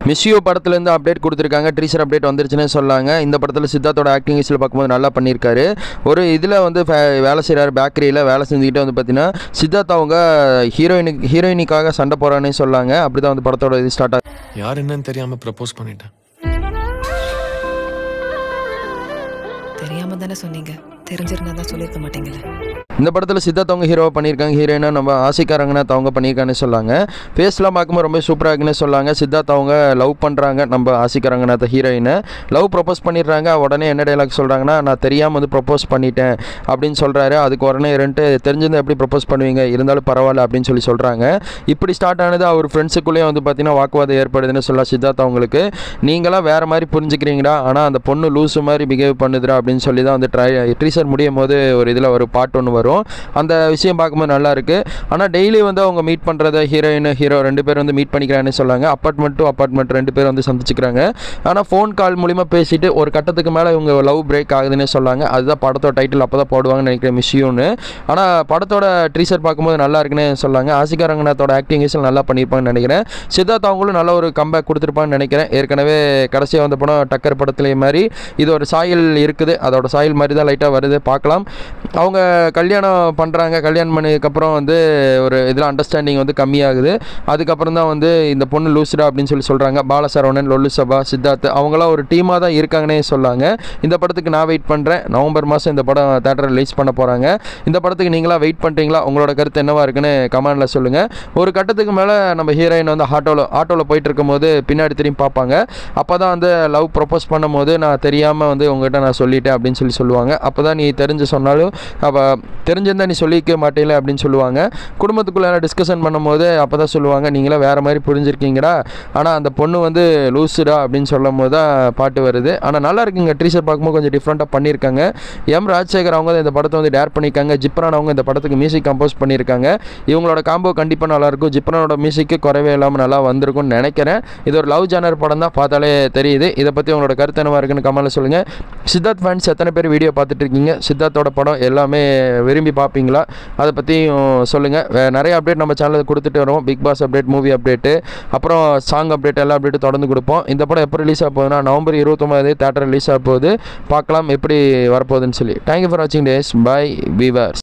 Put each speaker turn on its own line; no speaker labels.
miss you படத்துலேருந்து update கொடுத்துருக்காங்க ட்ரீசர் update வந்துருச்சுன்னே சொல்லாங்க இந்த படத்தில் சித்தார்த்தோட ஆக்டிங் இசில் பார்க்கும்போது நல்லா பண்ணியிருக்காரு ஒரு இதில் வந்து ஃபே- வேலை செய்கிறாரு பேக்கரியில் வேலை செஞ்சுக்கிட்டே வந்து பார்த்தீங்கன்னா சித்தார்த் அவங்க ஹீரோயினுக்கு ஹீரோயினிக்காக சண்டை போகிறானே சொல்லாங்க அப்படி தான் வந்து படத்தோட இது ஸ்டார்ட் ஆகுது
யார் என்னன்னு தெரியாம ப்ரப்போஸ் பண்ணிட்டேன்
தெரியாம தானே சொன்னீங்க தெரிஞ்சிருந்தா தான் சொல்லியிருக்க மாட்டீங்களே
இந்த படத்தில் சித்தார்த் அவங்க ஹீரோவை பண்ணியிருக்காங்க ஹீரோயினா நம்ம ஆசிக்காரங்கனாத் அவங்க பண்ணியிருக்காங்கன்னு சொல்லாங்க ஃபேஸ்லாம் பார்க்கும்போது ரொம்ப சூப்பராக இருக்குன்னு சொல்லாங்க சித்தார்த் அவங்க லவ் பண்ணுறாங்க நம்ம ஆசிக்காரங்கனாத்த ஹீரோயினை லவ் ப்ரப்போஸ் பண்ணிடுறாங்க உடனே என்ன டைலாக் சொல்கிறாங்கன்னா நான் தெரியாமல் வந்து ப்ரப்போஸ் பண்ணிட்டேன் அப்படின்னு சொல்கிறாரு அதுக்கு உடனே ரெண்டு தெரிஞ்சிருந்தா எப்படி ப்ரப்போஸ் பண்ணுவீங்க இருந்தாலும் பரவாயில்ல அப்படின்னு சொல்லி சொல்கிறாங்க இப்படி ஸ்டார்ட் ஆனது அவர் ஃப்ரெண்ட்ஸுக்குள்ளேயே வந்து பார்த்தீங்கன்னா வாக்குவாதம் ஏற்படுதுன்னு சொல்லலாம் சித்தார்த் அவங்களுக்கு நீங்களாம் வேறு மாதிரி புரிஞ்சுக்கிறீங்கடா ஆனால் அந்த பொண்ணு லூசு மாதிரி பிஹேவ் பண்ணுதுடா அப்படின்னு சொல்லி தான் வந்து ட்ரை ட்ரீசர் முடியும் போது ஒரு இதில் ஒரு பாட்டு ஒன்று வரும் அந்த விஷயம் பார்க்கும்போது நல்லா இருக்கு ஆனால் டெய்லி வந்து அவங்க மீட் பண்ணுறத ஹீரோயின் ஹீரோ ரெண்டு பேர் வந்து மீட் பண்ணிக்கிறாங்கன்னு சொல்லாங்க அப்பார்ட்மெண்ட் டு அப்பார்ட்மெண்ட் ரெண்டு பேர் வந்து சந்திச்சுக்கிறாங்க ஆனால் ஃபோன் கால் மூலிமா பேசிட்டு ஒரு கட்டத்துக்கு மேலே இவங்க லவ் பிரேக் ஆகுதுன்னு சொல்லாங்க அதுதான் படத்தோட டைட்டில் அப்போ தான் போடுவாங்கன்னு நினைக்கிறேன் மிஸ்யூன்னு ஆனால் படத்தோட ட்ரீசர் பார்க்கும்போது நல்லா இருக்குன்னு சொல்லாங்க ஆசிகா ரங்கநாத்தோட ஆக்டிங் நல்லா பண்ணியிருப்பாங்கன்னு நினைக்கிறேன் சித்தார்த் அவங்களும் நல்ல ஒரு கம்பேக் கொடுத்துருப்பாங்கன்னு நினைக்கிறேன் ஏற்கனவே கடைசியாக வந்த படம் டக்கர் படத்துலேயே மாதிரி இது ஒரு சாயல் இருக்குது அதோட சாயல் மாதிரி தான் லைட்டாக வருது பார்க்கலாம் அவங்க கல்யாணம் பண்ணுறாங்க கல்யாணம் பண்ணதுக்கப்புறம் வந்து ஒரு இதில் அண்டர்ஸ்டாண்டிங் வந்து கம்மியாகுது அதுக்கப்புறம் தான் வந்து இந்த பொண்ணு லூசுடா அப்படின்னு சொல்லி சொல்கிறாங்க பாலசரவணன் லொல்லு சபா சித்தார்த் அவங்களாம் ஒரு டீமாக தான் இருக்காங்கன்னே சொல்லாங்க இந்த படத்துக்கு நான் வெயிட் பண்ணுறேன் நவம்பர் மாதம் இந்த படம் தேட்டர் ரிலீஸ் பண்ண போகிறாங்க இந்த படத்துக்கு நீங்களா வெயிட் பண்ணுறீங்களா உங்களோட கருத்து என்னவா இருக்குன்னு கமெண்டில் சொல்லுங்கள் ஒரு கட்டத்துக்கு மேலே நம்ம ஹீரோயின் வந்து ஆட்டோவில் ஆட்டோவில் போயிட்டு இருக்கும்போது பின்னாடி திரும்பி பார்ப்பாங்க அப்போ தான் வந்து லவ் ப்ரப்போஸ் பண்ணும்போது நான் தெரியாமல் வந்து உங்ககிட்ட நான் சொல்லிட்டேன் அப்படின்னு சொல்லி சொல்லுவாங்க அப்போ தான் நீ தெரிஞ்சு சொன்னாலும் அப்போ தெரிஞ்சிருந்தா நீ சொல்லிக்க மாட்டேல அப்படின்னு சொல்லுவாங்க குடும்பத்துக்குள்ளே டிஸ்கஷன் பண்ணும்போது அப்போ தான் சொல்லுவாங்க நீங்களாம் வேறு மாதிரி புரிஞ்சிருக்கீங்கடா ஆனால் அந்த பொண்ணு வந்து லூசுடா அப்படின்னு சொல்லும் போது தான் பாட்டு வருது ஆனால் நல்லா இருக்குங்க ட்ரீசர் பார்க்கும்போது கொஞ்சம் டிஃப்ரெண்ட்டாக பண்ணியிருக்காங்க எம் ராஜசேகர் அவங்க தான் இந்த படத்தை வந்து டேர் பண்ணியிருக்காங்க ஜிப்ரான் அவங்க இந்த படத்துக்கு மியூசிக் கம்போஸ் பண்ணியிருக்காங்க இவங்களோட காம்போ கண்டிப்பாக நல்லாயிருக்கும் ஜிப்ரானோட மியூசிக்கு குறைவே இல்லாமல் நல்லா வந்திருக்கும்னு நினைக்கிறேன் இது ஒரு லவ் ஜானர் படம் தான் பார்த்தாலே தெரியுது இதை பற்றி உங்களோட கருத்து என்னவா இருக்குன்னு கமெண்ட்டில் சொல்லுங்கள் சித்தார்த் ஃபேன்ஸ் எத்தனை பேர் வீடியோ பார்த்துட்டு இருக்கீங்க சித்தார்த்தோட படம் எல்லாமே விரும்பி பார்ப்பீங்களா அதை பற்றியும் சொல்லுங்கள் வே- நிறைய அப்டேட் நம்ம சேனலில் கொடுத்துட்டு வரோம் Bigg Boss update movie update அப்புறம் சாங் அப்டேட் எல்லா அப்டேட்டும் தொடர்ந்து கொடுப்போம் இந்த படம் எப்போ ரிலீஸ் ஆக போகுதுன்னா நவம்பர் இருபத்தொம்பது தேட்டர் ரிலீஸ் ஆக போகுது பார்க்கலாம் எப்படி வரப்போகுதுன்னு சொல்லி தேங்க்யூ ஃபார் வாட்சிங் டேஸ் பை வீவர்ஸ்